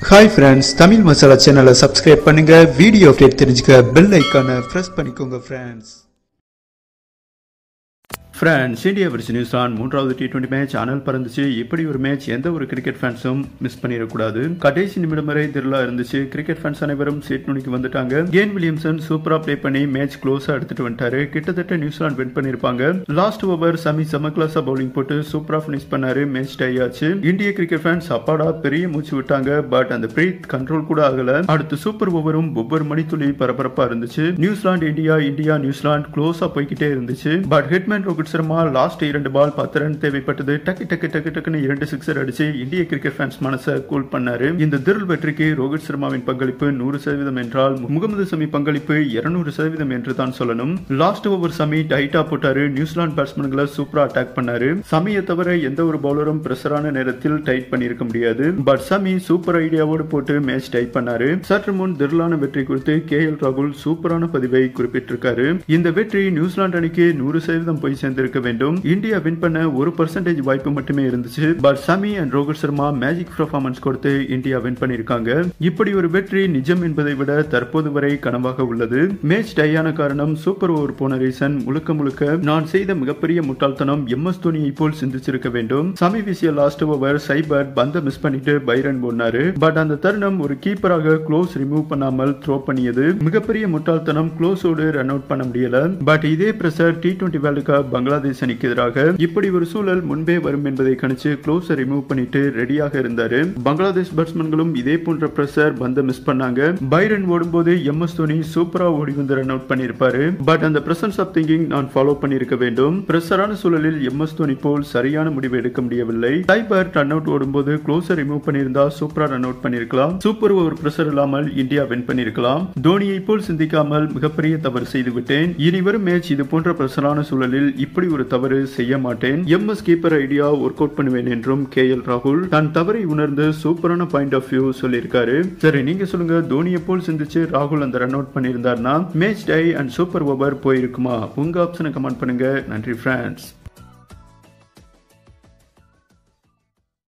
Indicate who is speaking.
Speaker 1: hi friends Tamil masala சேனலை subscribe பண்ணுங்க video update தெரிஞ்சுக்க பெல் ஐக்கானை ப்ரெஸ் பண்ணிக்கோங்க friends friends India versus news on மூன்றாவது டி டுவெண்ட்டி மேட்ச் அனல் பறந்துச்சு இப்படி ஒரு மேட்ச் எந்த ஒரு கிரிக்கெட் ஃபேன்ஸும் மிஸ் பண்ணிடக்கூடாது கடைசி நிமிடம் வரை திருளா இருந்துச்சு கிரிக்கெட் ஃபேன்ஸ் அனைவரும் சீட் நுனிக்கு வந்துட்டாங்க கேன் வில்லியம்சன் சூப்பரா ப்ளே பண்ணி மேட்ச் க்ளோஸா எடுத்துட்டு வந்துட்டாரு கிட்டத்தட்ட நியூசிலாந்து வின் பண்ணிருப்பாங்க லாஸ்ட் ஓவர் சமி செம கிளாஸா பவுலிங் போட்டு சூப்பரா ஃபினிஷ் பண்ணாரு மேட்ச் டை ஆச்சு இந்திய கிரிக்கெட் ஃபேன்ஸ் அப்பாடா பெரிய மூச்சு விட்டாங்க பட் அந்த பிரீத் கண்ட்ரோல் கூட ஆகல அடுத்து சூப்பர் ஓவரும் ஒவ்வொரு மணித்துளி பரபரப்பா இருந்துச்சு நியூசிலாந்து இந்தியா இந்தியா நியூசிலாந்து க்ளோஸா போய்கிட்டே இருந்துச்சு but hitman Rohit Sharma last இரண்டு பால் பத்து ரன் தேவைப்பட்டது டக்கு டக்கு டக்கு டக்குன்னு இரண்டு சிக்ஸர் அடிச்சு இந்திய கிரிக்கெட் ஃபேன்ஸ் மனசை கூல் பண்ணாரு இந்த திரில் வெற்றிக்கு ரோஹித் சர்மாவின் பங்களிப்பு நூறு சதவீதம் என்றால் முகமது சமி பங்களிப்பு இருநூறு சதவீதம் என்று தான் சொல்லணும் லாஸ்ட் ஓவர் சமி டைட்டா போட்டாரு நியூசிலாந்து பேட்ஸ்மேன்களை சூப்பரா அட்டாக் பண்ணாரு சமியை தவிர எந்த ஒரு பவுலரும் பிரஷரான நேரத்தில் டைட் பண்ணியிருக்க முடியாது பட் சமி சூப்பர் ஐடியாவோடு போட்டு மேட்ச் டைட் பண்ணாரு சற்று முன் திரளான வெற்றி குறித்து கே எல் ராகுல் சூப்பரான பதிவை குறிப்பிட்டிருக்காரு இந்த வெற்றி நியூசிலாந்து அணிக்கு நூறு சதவீதம் போய் சேர்ந்திருக்க வேண்டும் இந்தியா வின் பண்ண ஒரு பர்சன்டேஜ் வாய்ப்பு மட்டுமே இருந்துச்சு but Shami and Rohit Sharma magic performance கொடுத்து இந்தியா வின் பண்ணிருக்காங்க இப்படி ஒரு வெற்றி நிஜம் என்பதை விட தற்போது வரை கனவாக உள்ளது மேட்ச் டையான காரணம் சூப்பர் ஓவர் போன ரீசன் முழுக்க முழுக்க நான் செய்த மிகப்பெரிய முட்டாள்தனம் எம் எஸ் தோனியை போல் சிந்திச்சிருக்க வேண்டும் சமி வீசிய லாஸ்ட் ஓவர் சைபர் பந்த மிஸ் பண்ணிட்டு பைரன் போனாரு பட் அந்த தருணம் ஒரு கீப்பராக க்ளோஸ் ரிமூவ் பண்ணாமல் த்ரோ பண்ணியது மிகப்பெரிய முட்டாள்தனம் க்ளோஸோடு ரன் அவுட் பண்ண முடியல பட் இதே pressure T twenty world cup Bangladesh அணிக்கு எதிராக இப்படி ஒரு சூழல் முன்பே வரும் என்பதை கணிச்சு க்ளோஸை ரிமூவ் பண்ணிட்டு ரெடியாக இருந்தாரு பங்களாதேஷ் பேட்ஸ்மேன்களும் இதே போன்ற பிரஷர் பந்த மிஸ் பண்ணாங்க பைரன் ஓடும்போது எம் எஸ் தோனி சூப்பரா ஓடி வந்து ரன் அவுட் பண்ணிருப்பாரு பட் அந்த பிரசன்ஸ் ஆஃப் திங்கிங் நான் ஃபாலோ பண்ணிருக்க வேண்டும் பிரஷரான சூழலில் எம் எஸ் தோனி போல் சரியான முடிவு எடுக்க முடியவில்லை டைபர் ரன் அவுட் ஓடும்போது க்ளோஸை ரிமூவ் பண்ணியிருந்தா சூப்பரா ரன் அவுட் பண்ணிருக்கலாம் சூப்பர் ஓவர் பிரஷர் இல்லாமல் இந்தியா வின் பண்ணிருக்கலாம் தோனியை போல் சிந்திக்காமல் மிகப்பெரிய தவறு செய்து விட்டேன் இனி வரும் மேட்ச் இது போன்ற பிரஷரான சூழலில் இப்படி ஒரு தவறு செய்ய மாட்டேன் M S keeper idea work out பண்ணுவேன் என்றும் கே எல் ராகுல் தன் தவறை உணர்ந்து சூப்பரான பாயிண்ட் ஆஃப் வியூ சொல்லியிருக்காரு சரி நீங்க சொல்லுங்க தோனியை போல் சிந்திச்சு ராகுல் அந்த ரன் அவுட் பண்ணியிருந்தார்னா match tie and super over போயிருக்குமா உங்க ஆப்ஷனை கமெண்ட் பண்ணுங்க நன்றி ஃப்ரெண்ட்ஸ்